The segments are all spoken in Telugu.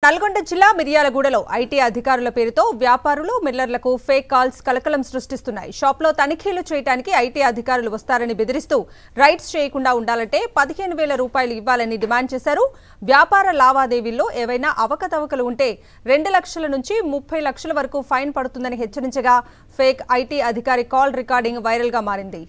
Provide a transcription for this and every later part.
నల్గొండ జిల్లా మిర్యాలగూడలో ఐటీ అధికారుల పేరుతో వ్యాపారులు మిల్లర్లకు ఫేక్ కాల్స్ కలకలం సృష్టిస్తున్నాయి షాప్లో తనిఖీలు చేయడానికి ఐటీ అధికారులు వస్తారని బెదిరిస్తూ రైడ్స్ చేయకుండా ఉండాలంటే పదిహేను వేల రూపాయలు ఇవ్వాలని డిమాండ్ చేశారు వ్యాపార లావాదేవీల్లో ఏవైనా అవకతవకలు ఉంటే రెండు లక్షల నుంచి ముప్పై లక్షల వరకు ఫైన్ పడుతుందని హెచ్చరించగా ఫేక్ ఐటీ అధికారి కాల్ రికార్డింగ్ వైరల్గా మారింది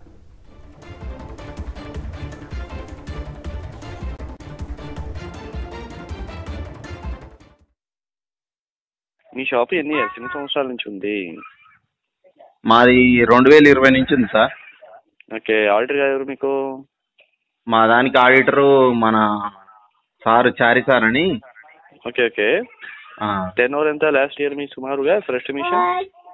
మీ షాప్ ఎన్ని ఇయర్స్ ఎన్ని సంవత్సరాల నుంచి ఉంది మాది రెండు వేల ఇరవై నుంచి ఉంది సార్ ఓకే ఆడిటర్ గారు ఎవరు మీకు మా దానికి ఆడిటరు మన సార్ చారి సార్ అని ఓకే ఓకే ఆ, టెన్ ఓవర్ ఎంత లాస్ట్ ఇయర్ మీ సుమారుగా ఫస్ట్ మిషన్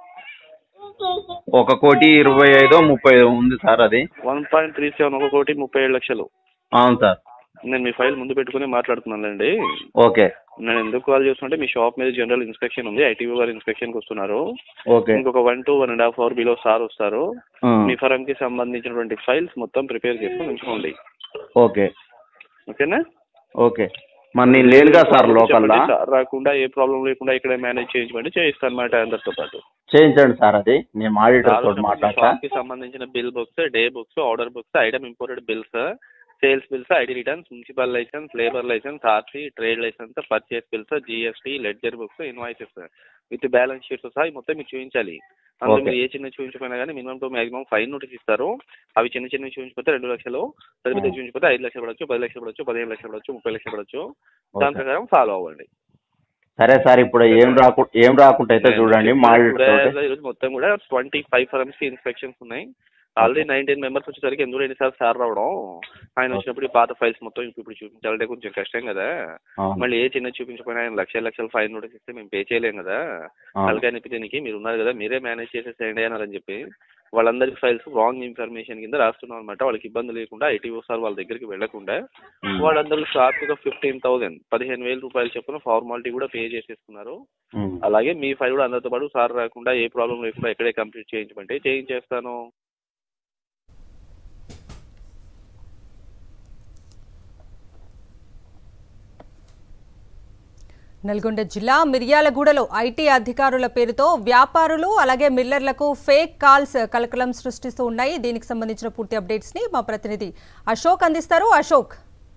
ఒక కోటి ఇరవై ఐదో ముప్పై ఉంది సార్ అది వన్ పాయింట్ త్రీ సెవెన్ ఒక కోటి ముప్పై ఏడు లక్షలు అవును సార్ నేను మీ ఫైల్ ముందు పెట్టుకుని మాట్లాడుతున్నానండి ఓకే నేను ఎందుకు కాల్ చేస్తుంటే మీ షాప్ మీద జనరల్ ఇన్స్పెక్షన్ ఉంది ఐటీవీ గారు ఇన్స్పెక్షన్కి వస్తున్నారు ఓకే ఇంకొక one to one and half hour below sir వస్తారు ఆ, మీ ఫరం కి సంబంధించినటువంటి ఫైల్స్ మొత్తం ప్రిపేర్ చేసుకుని ఉంచుకోండి ఓకే ఓకేనా ఓకే మరి నేను లేనుగా సార్ లోకల్లా చెప్పండి, సార్ రాకుండా ఏ ప్రాబ్లం లేకుండా ఇక్కడ మేనేజ్ చేయించమంటే చేయిస్తాను మాట అందరితో పాటు చేయించండి సార్ అది నేను ఆడిటర్ తోటి మాట్లాడతా షాప్ కి సంబంధించిన bill books day books order books item imported bills sales bills ID returns municipal licence labour licence RC trade licence purchase bills GST ledger books invoices with balance sheets సహా ఇవి మొత్తం మీకు చూపించాలి అందులో Okay. మీరు ఏ చిన్న చూపించకపోయినా కానీ minimum to maximum fine notice ఇస్తారు అవి చిన్న చిన్నవి చూపించకపోతే రెండు లక్షలు పెద్ద పెద్ద Hmm. చూపించకపోతే ఐదు లక్షలు పడవచ్చు పది లక్షలు పడవచ్చు పదిహేను లక్షలు పడవచ్చు ముప్పై లక్షలు పడవచ్చు దాని ఓకే. ప్రకారం ఫాలో అవ్వండి సరే సార్ ఇప్పుడు ఏం రాకు ఏం రాకుండా అయితే చూడండి మా ఆడిటర్ తోటి ఈరోజు మొత్తం కూడా ట్వంటీ ఫైవ్ ఫర్మ్స్ కి ఇన్స్పెక్షన్స్ ఉన్నాయి ఆల్రెడీ నైన్టీన్ మెంబర్స్ వచ్చేసరికి ఎందుకు ఎన్నిసార్లు సార్ రావడం ఆయన వచ్చినప్పుడు ఈ పాత ఫైల్స్ మొత్తం ఇప్పుడు ఇప్పుడు చూపించాలంటే కొంచెం కష్టం కదా అవును. మళ్ళీ ఏ చిన్న చూపించకపోయినా ఆయన లక్షల లక్షల ఫైన్ నోటీస్ ఇస్తే మేము పే చేయలేం కదా అవును. అలాగే దీనికి మీరు ఉన్నారు కదా మీరే మేనేజ్ చేసేసేయండి అన్నారని చెప్పి వాళ్ళందరి ఫైల్స్ రాంగ్ ఇన్ఫర్మేషన్ కింద రాస్తున్నాం అనమాట వాళ్ళకి ఇబ్బంది లేకుండా ఐటీఓ సార్ వాళ్ళ దగ్గరికి వెళ్లకుండా ఉమ్. వాళ్ళందరూ షార్ప్గా ఫిఫ్టీన్ థౌసండ్ పదిహేను వేల రూపాయలు చొప్పున ఫార్మాలిటీ కూడా పే చేసేసుకున్నారు ఉమ్. అలాగే మీ ఫైల్ కూడా అందరితో పాటు సార్ రాకుండా ఏ ప్రాబ్లం లేకుండా ఇక్కడే కంప్లీట్ చేయించమంటే చేయించేస్తాను నల్గొండ జిల్లా మిర్యాలగూడలో ఐటీ అధికారుల పేరుతో వ్యాపారులు అలాగే మిల్లర్లకు ఫేక్ కాల్స్ కలకలం సృష్టిస్తూ ఉన్నాయి దీనికి సంబంధించిన పూర్తి అప్డేట్స్ ని మా ప్రతినిధి అశోక్ అందిస్తారు అశోక్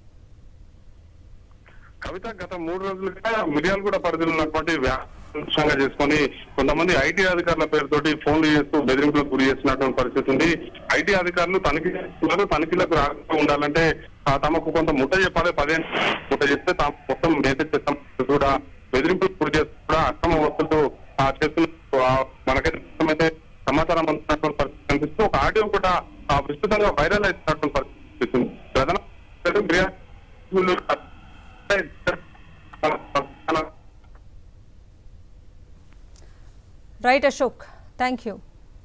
కవిత గత మూడు రోజులుగా మిర్యాలగూడ పరిధిలో ఉన్నటువంటి వ్యాపారంగా చేసుకొని కొంతమంది ఐటీ అధికారుల పేరుతోటి ఫోన్లు చేస్తూ బెదిరింపులకు గురి చేస్తున్నటువంటి పరిస్థితి ఉంది ఐటీ అధికారులు తనిఖీ చేస్తున్నారు తనిఖీలకు రాకుండా ఉండాలంటే ఆ, తమకు కొంత ముట్ట చెప్పాలి పదిహేను ముట్ట చెప్తే తాము మొత్తం మేసేజ్ చేస్తాం కూడా బెదిరింపులకు గురి చేస్తూ కూడా అక్రమ వస్తువులు ఆ, చేస్తున్నారు ఆ, మనకైతే ప్రస్తుతమైతే సమాచారం అందుతున్నటువంటి పరిస్థితి కనిపిస్తూ ఒక ఆడియో కూడా ఆ, విస్తృతంగా వైరల్ అవుతున్నటువంటి పరిస్థితి ఉంది ప్రధాన Miryalaguda right Ashok thank you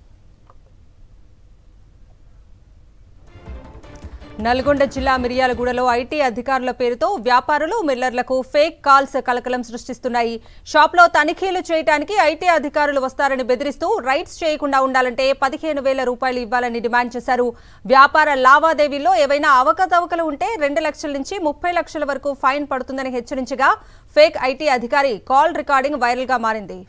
Nalgonda జిల్లా మిర్యాలగూడలో ఐటీ అధికారుల పేరుతో వ్యాపారులు మిల్లర్లకు ఫేక్ కాల్స్ కలకలం సృష్టిస్తున్నాయి షాప్లో తనిఖీలు చేయడానికి ఐటీ అధికారులు వస్తారని బెదిరిస్తూ రైడ్స్ చేయకుండా ఉండాలంటే పదిహేను వేల రూపాయలు ఇవ్వాలని డిమాండ్ చేశారు వ్యాపార లావాదేవీల్లో ఏవైనా అవకతవకలు ఉంటే రెండు లక్షల నుంచి ముప్పై లక్షల వరకు ఫైన్ పడుతుందని హెచ్చరించగా ఫేక్ ఐటీ అధికారి కాల్ రికార్డింగ్ వైరల్గా మారింది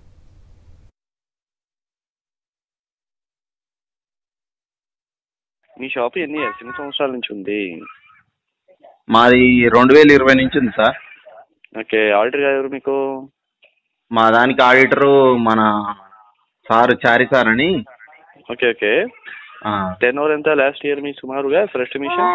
మీ షాప్ ఎన్ని ఇయర్స్ ఎన్ని సంవత్సరాల నుంచి ఉంది మాది రెండు వేల ఇరవై నుంచి ఉంది సార్ ఓకే ఆడిటర్ గారు ఎవరు మీకు మా దానికి ఆడిటరు మన సార్ చారి సార్ అని ఓకే ఓకే ఆ, టెన్ ఓవర్ ఎంత లాస్ట్ ఇయర్ మీ సుమారుగా ఫస్ట్ మిషన్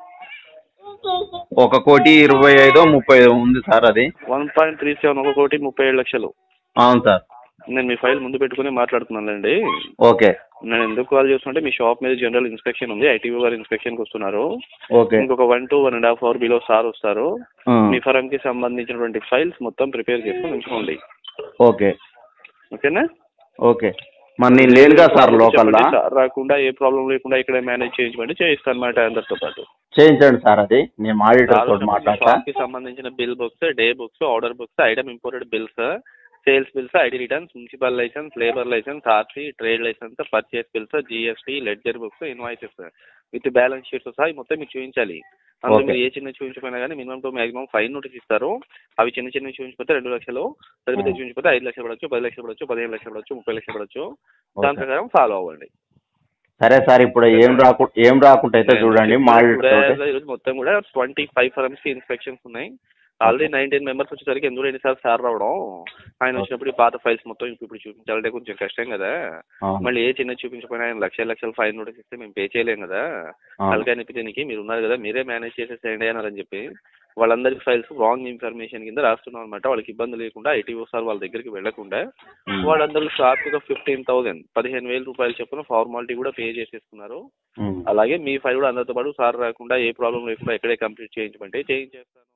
ఒక కోటి ఇరవై ఐదో ముప్పై ఉంది సార్ అది వన్ పాయింట్ త్రీ సెవెన్ ఒక కోటి ముప్పై ఏడు లక్షలు అవును సార్ నేను మీ ఫైల్ ముందు పెట్టుకుని మాట్లాడుతున్నానండి ఓకే నేను ఎందుకు కాల్ చేస్తుంటే మీ షాప్ మీద జనరల్ ఇన్స్పెక్షన్ ఉంది ఐటీవీ గారు ఇన్స్పెక్షన్కి వస్తున్నారు ఓకే ఇంకొక one to one and half hour below sir వస్తారు ఆ, మీ ఫరం కి సంబంధించినటువంటి ఫైల్స్ మొత్తం ప్రిపేర్ చేసుకుని ఉంచుకోండి ఓకే ఓకేనా ఓకే మరి నేను లేనుగా సార్ లోకల్లా చెప్పండి, సార్ రాకుండా ఏ ప్రాబ్లం లేకుండా ఇక్కడ మేనేజ్ చేయించమంటే చేయిస్తాను మాట అందరితో పాటు చేయించండి సార్ అది నేను ఆడిటర్ తోటి మాట్లాడతా షాప్ కి సంబంధించిన bill books day books order books item imported bills sales bills ID returns municipal licence labour licence RC trade licence purchase bills GST ledger books invoices with balance sheets సహా ఇవి మొత్తం మీకు చూపించాలి అందులో Okay. మీరు ఏ చిన్న చూపించకపోయినా కానీ minimum to maximum five notice ఇస్తారు అవి చిన్న చిన్న చూపించకపోతే రెండు లక్షలు పెద్ద పెద్ద Hmm. చూపించకపోతే ఐదు లక్షలు పడవచ్చు పది లక్షలు పడవచ్చు పదిహేను లక్షలు పడవచ్చు ముప్పై లక్షలు పడవచ్చు దాని ఓకే. ప్రకారం ఫాలో అవ్వండి సరే సార్ ఇప్పుడు ఏం రాకు ఏం రాకుండా అయితే చూడండి మా ఇప్పుడు తోటి ఈరోజు మొత్తం కూడా ట్వంటీ ఫైవ్ ఫర్మ్స్ ఇన్స్పెక్షన్స్ ఉన్నాయి ఆల్రెడీ నైన్టీన్ మెంబర్స్ వచ్చేసరికి ఎందుకు ఎన్నిసార్లు సార్ రావడం ఆయన వచ్చినప్పుడు ఈ పాత ఫైల్స్ మొత్తం ఇప్పుడు ఇప్పుడు చూపించాలంటే కొంచెం కష్టం కదా అవును. మళ్ళీ ఏ చిన్న చూపించకపోయినా ఆయన లక్షల లక్షల ఫైన్ నోటీస్ ఇస్తే మేము పే చేయలేం కదా అవును. అలాగే దీనికి మీరు ఉన్నారు కదా మీరే మేనేజ్ చేసేసేయండి అన్నారని చెప్పి వాళ్ళందరికి ఫైల్స్ రాంగ్ ఇన్ఫర్మేషన్ కింద రాస్తున్నాం అనమాట వాళ్ళకి ఇబ్బంది లేకుండా ఐటీఓ సార్ వాళ్ళ దగ్గరికి వెళ్లకుండా ఉమ్. వాళ్ళందరూ షార్ప్గా ఫిఫ్టీన్ థౌసండ్ పదిహేను వేల రూపాయలు చొప్పున ఫార్మాలిటీ కూడా పే చేసేసుకున్నారు ఉమ్. అలాగే మీ ఫైల్ కూడా అందరితో పాటు సార్ రాకుండా ఏ ప్రాబ్లం లేకుండా ఎక్కడే కంప్లీట్ చేయించమంటే చేయించేస్తాను